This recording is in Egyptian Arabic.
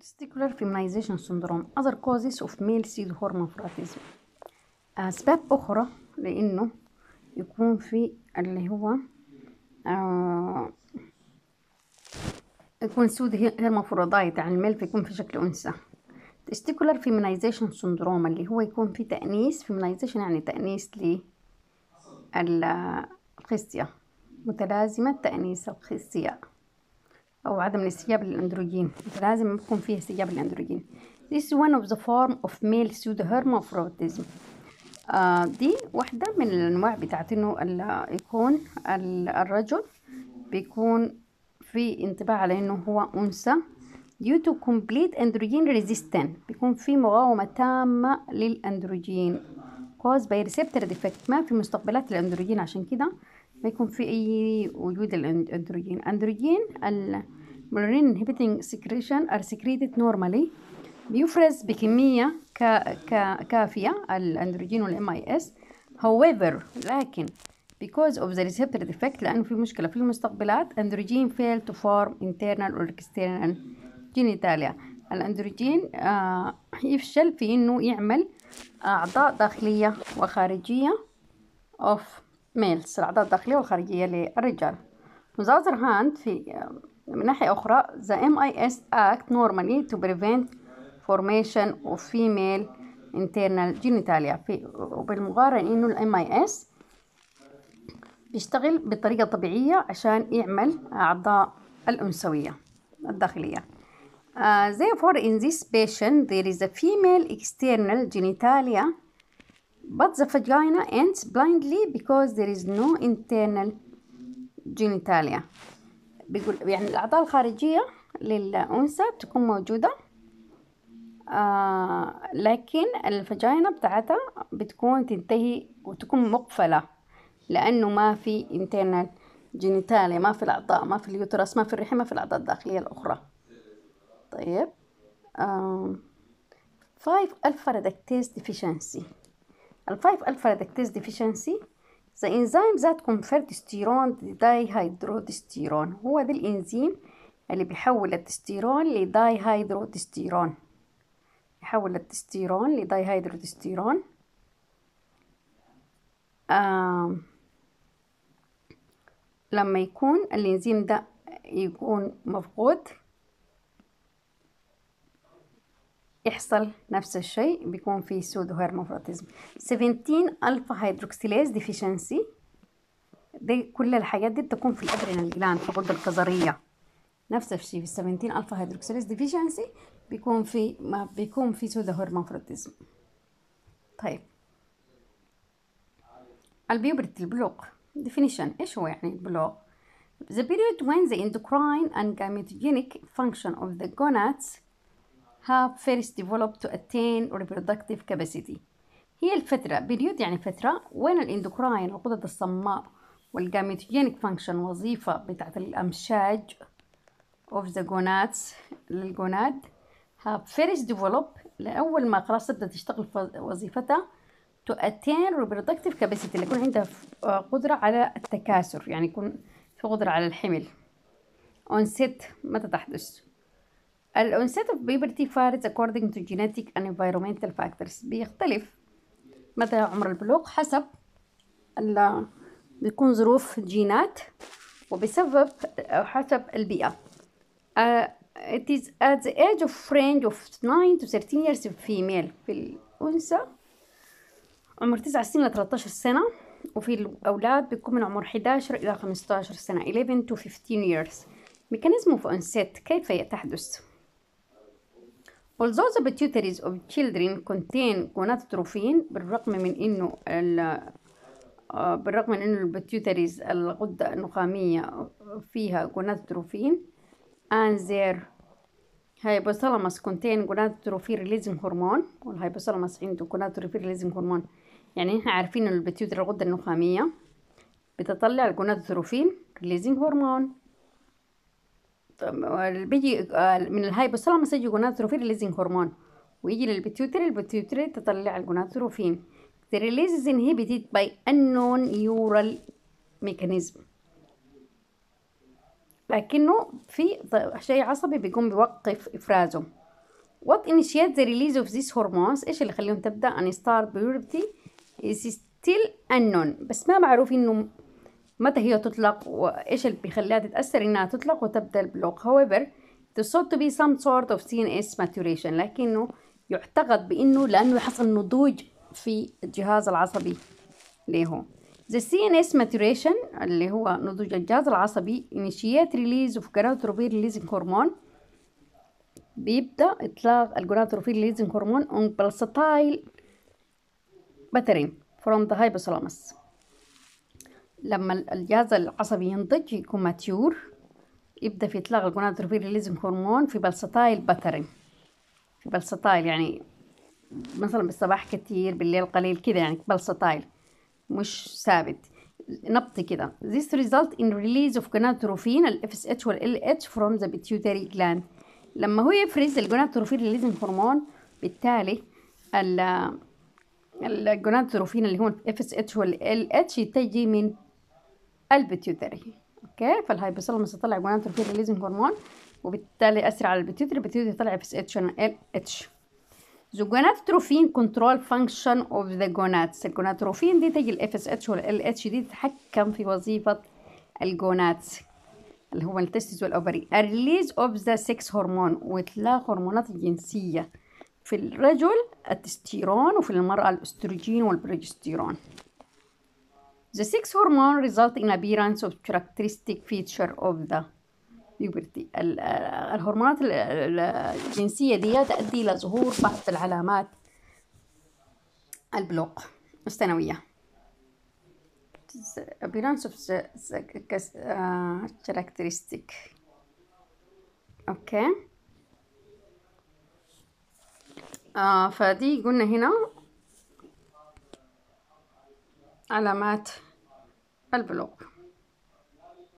testicular feminization syndrome other causes of male pseudohermaphroditism أسباب أخرى لأنه يكون في اللي هو آه يكون سود هرمافرودايت يعني الميل يكون في شكل أنثى testicular feminization syndrome اللي هو يكون في تأنيس feminization يعني تأنيس للخصية متلازمة تأنيس الخصية أو عدم الاستجابة للأندروجين متلازمة بيكون فيها استجابة للأندروجين This is one of the form of male pseudohermaphroditism آه دي واحدة من الأنواع بتاعت إنه يكون الرجل بيكون في انطباع على إنه هو أنثى due to complete androgen resistant بيكون في مقاومة تامة للأندروجين caused by receptor defect ما في مستقبلات الأندروجين عشان كده ما يكون في أي وجود الأندروجين أندروجين المولرين inhibiting secretion are secreted normally بيفرز بكمية كا كا كافية الأندروجين والإم اي اس however لكن because of the receptor defect لأنه في مشكلة في المستقبلات أندروجين fail to form internal or external genitalia الأندروجين آه يفشل في إنه يعمل أعضاء داخلية وخارجية of males الأعضاء الداخلية والخارجية للرجال on the other hand في من ناحية أخرى the MIS act normally to prevent formation of female internal genitalia في وبالمقارنة إنه ال MIS بيشتغل بطريقة طبيعية عشان يعمل أعضاء الأنثوية الداخلية Uh, therefore, in this patient, there is a female external genitalia, but the vagina ends blindly because there is no internal genitalia. بيقول يعني الأعضاء الخارجية للأنثى بتكون موجودة آه لكن الفجاينا بتاعتها بتكون تنتهي وتكون مقفلة لأنه ما في internal genitalia ما في الأعضاء ما في اليوترس ما في الرحم ما في الأعضاء الداخلية الأخرى طيب um, 5 alpha reductase deficiency ال 5 alpha reductase deficiency the enzyme that convert testosterone dihydrotestosterone هو ده الإنزيم اللي بيحول التستيرون لدايهيدروتستيرون يحول التستيرون لدايهيدروتستيرون آه لما يكون الإنزيم ده يكون مفقود يحصل نفس الشيء بيكون في سودو هيرمافراتيزم 17 الفا هيدروكسيليز ديفيشنسي دي كل الحاجات دي بتكون في الادرينال جلاند في الغده الكظريه نفس الشيء في 17 الفا هيدروكسيليز ديفيشنسي بيكون في ما بيكون في سودو هيرمافراتيزم طيب البيوبرتي البلوغ definition ايش هو يعني البلوغ the period when the endocrine and gametogenic function of the gonads have first developed to attain reproductive capacity هي الفترة بيريود يعني فترة وين الاندوكراين الغدد الصماء والجاميتوجينيك فانكشن وظيفة بتاعت الأمشاج of the gonads للجوناد have first developed لأول ما خلاص تبدأ تشتغل وظيفتها to attain reproductive capacity اللي يكون عندها قدرة على التكاثر يعني يكون في قدرة على الحمل onset متى تحدث ال onset of puberty varies according to genetic and environmental factors بيختلف متى عمر البلوغ حسب ال بيكون ظروف الجينات وبسبب حسب البيئة uh, it is at the age of range of 9 to 13 years of female في الأنثى عمر 9 سنين ل 13 سنة وفي الأولاد بيكون من عمر 11 إلى 15 سنة 11 to 15 years ميكانيزم of onset كيف تحدث Although the pituitaries of children contain gonadotrophin بالرغم من إنه بالرغم من إنه البيتيوتريز الغدة النخامية فيها gonadotrophin and their hypothalamus contain gonadotrophin releasing hormone والhypothalamus عنده gonadotrophin releasing hormone يعني احنا عارفين إن البيتيوتري الغدة النخامية بتطلع الجونادوتروفين releasing hormone بيجي من الهايبوثالاموس يجي جونادوتروفين ريليزنج هرمون ويجي للبيتيوتري البيتيوتري تطلع الجونادوتروفين The release is inhibited by unknown neural mechanism لكنه في شيء عصبي بيقوم بيوقف إفرازه what initiates the release of these hormones ايش اللي يخليهم تبدا ان start puberty is still unknown بس ما معروف انه متى هي تطلق وايش اللي بيخليها تتاثر انها تطلق وتبدا البلوغ however it is thought to be some sort of CNS maturation لكنه يعتقد بانه لانه يحصل نضوج في الجهاز العصبي ليه The CNS maturation اللي هو نضوج الجهاز العصبي initiate release of gonadotropin releasing hormone بيبدأ إطلاق الجونادوتروفين releasing hormone on pulsatile pattern from the hypothalamus لما الجهاز العصبي ينضج يكون ماتيور يبدأ في إطلاق الجونادوتروفين releasing hormone في بلسطايل باترن في بلسطايل يعني مثلا بالصباح كتير بالليل قليل كده يعني بلسطايل مش ثابت نبض كده this result in release of gonadotropin ال FSH وال LH from the pituitary gland لما هو يفرز الجونادوتروفين ريليزنج هرمون بالتالي ال الجونادوتروفين اللي هو اف اس اتش وال اتش تجي من البيتيوتري اوكي فالهايبوثالاموس يطلع جونادوتروفين ريليزنج هرمون وبالتالي يأثر على البيتيوتري البيتيوتري يطلع اف اس اتش ال اتش The gonadotropin control function of the gonads الجونادوتروفين دي تجي الاف اس اتش وال اتش دي تتحكم في وظيفة الجونادز اللي هو التستس والأوفري الريليز اوف ذا سكس هرمون واطلاق هرمونات الجنسية في الرجل التستيرون وفي المرأة الاستروجين والبروجستيرون The sex hormone result in appearance of characteristic feature of the puberty الهرمونات الجنسية دي تؤدي إلى ظهور بعض العلامات البلوغ السنوية appearance of the, the uh, characteristic اوكي آه فدي قلنا هنا علامات البلوغ